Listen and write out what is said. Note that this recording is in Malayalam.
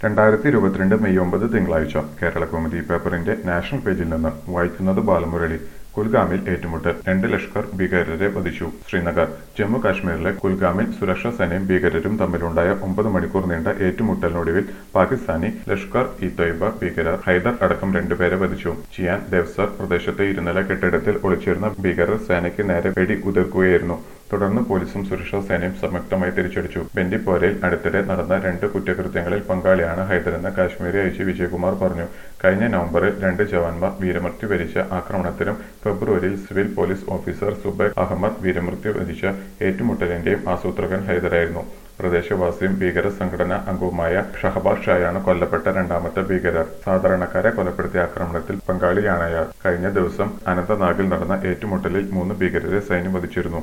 രണ്ടായിരത്തി ഇരുപത്തിരണ്ട് മെയ് ഒമ്പത് തിങ്കളാഴ്ച കേരള കൗമുദി പേപ്പറിന്റെ നാഷണൽ പേജിൽ നിന്ന് വായിക്കുന്നത് ബാലമുരളി കുൽഗാമിൽ ഏറ്റുമുട്ടൽ രണ്ട് ലഷ്കർ ഭീകരരെ വധിച്ചു ശ്രീനഗർ ജമ്മു കാശ്മീരിലെ കുൽഗാമിൽ സുരക്ഷാ സേനയും ഭീകരരും തമ്മിലുണ്ടായ ഒമ്പത് മണിക്കൂർ നീണ്ട ഏറ്റുമുട്ടലിനൊടുവിൽ പാകിസ്ഥാനി ലഷ്കർ ഇ തൊയ്ബ ഭീകരർ ഹൈദർ അടക്കം രണ്ടുപേരെ വധിച്ചു ചിയാൻ ദേവ്സർ പ്രദേശത്തെ ഇരുനില കെട്ടിടത്തിൽ ഒളിച്ചിരുന്ന ഭീകരർ സേനയ്ക്ക് നേരെ വെടി ഉതിർക്കുകയായിരുന്നു തുടർന്ന് പോലീസും സുരക്ഷാ സേനയും സംയുക്തമായി തിരിച്ചടിച്ചു ബന്ദിപ്പോരയിൽ അടുത്തിടെ നടന്ന രണ്ട് കുറ്റകൃത്യങ്ങളിൽ പങ്കാളിയാണ് ഹൈദരെന്ന് കാശ്മീരി ഐ ജി വിജയകുമാർ പറഞ്ഞു കഴിഞ്ഞ നവംബറിൽ രണ്ട് ജവാന്മാർ വീരമൃത്യു വരിച്ച ആക്രമണത്തിലും ഫെബ്രുവരിയിൽ civil police officer Zubair Ahmed വീരമൃത്യു വരിച്ച ഏറ്റുമുട്ടലിന്റെയും ആസൂത്രകൻ ഹൈദരായിരുന്നു പ്രദേശവാസിയും ഭീകര സംഘടനാ അംഗവുമായ ഷഹബാസ് ഷായാണ് കൊല്ലപ്പെട്ട രണ്ടാമത്തെ ഭീകരർ സാധാരണക്കാരെ കൊലപ്പെടുത്തിയ ആക്രമണത്തിൽ പങ്കാളിയാണ് അയാൾ കഴിഞ്ഞ ദിവസം അനന്തനാഗിൽ നടന്ന ഏറ്റുമുട്ടലിൽ മൂന്ന് ഭീകരരെ സൈന്യം വധിച്ചിരുന്നു